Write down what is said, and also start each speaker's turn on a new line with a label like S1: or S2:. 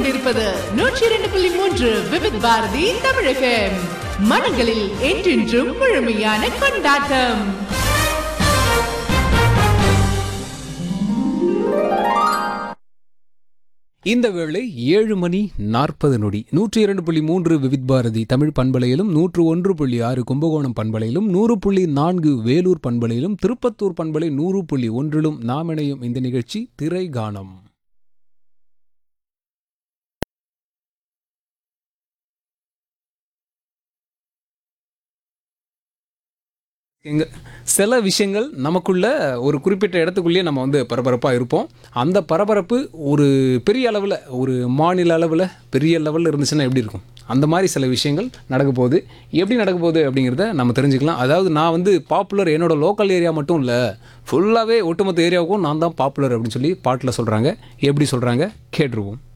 S1: கொண்டிருப்பது நூற்றி இரண்டு புள்ளி மூன்று விவித் பாரதி தமிழகம் மனங்களில் என்றென்றும் முழுமையான கொண்டாட்டம்
S2: இந்த வேளை ஏழு மணி நாற்பது நொடி நூற்றி இரண்டு புள்ளி மூன்று விவித் பாரதி தமிழ் பண்பலையிலும் நூற்று ஒன்று புள்ளி ஆறு கும்பகோணம் பண்பலையிலும் நூறு புள்ளி நான்கு வேலூர் பண்பலையிலும் திருப்பத்தூர் பண்பலை நூறு புள்ளி ஒன்றிலும் நாம் இணையும் இந்த நிகழ்ச்சி திரை கானம் எங்க சில விஷயங்கள் நமக்குள்ள ஒரு குறிப்பிட்ட இடத்துக்குள்ளேயே நம்ம வந்து பரபரப்பாக இருப்போம் அந்த பரபரப்பு ஒரு பெரிய அளவில் ஒரு மாநில அளவில் பெரிய லெவலில் இருந்துச்சுன்னா எப்படி இருக்கும் அந்த மாதிரி சில விஷயங்கள் நடக்க போகுது எப்படி நடக்க போகுது அப்படிங்கிறத நம்ம தெரிஞ்சுக்கலாம் அதாவது நான் வந்து பாப்புலர் என்னோட லோக்கல் ஏரியா மட்டும் இல்லை ஃபுல்லாகவே ஒட்டுமொத்த ஏரியாவுக்கும் நான் தான் பாப்புலர் அப்படின்னு சொல்லி பாட்டில் சொல்கிறாங்க எப்படி சொல்கிறாங்க கேட்டுருவோம்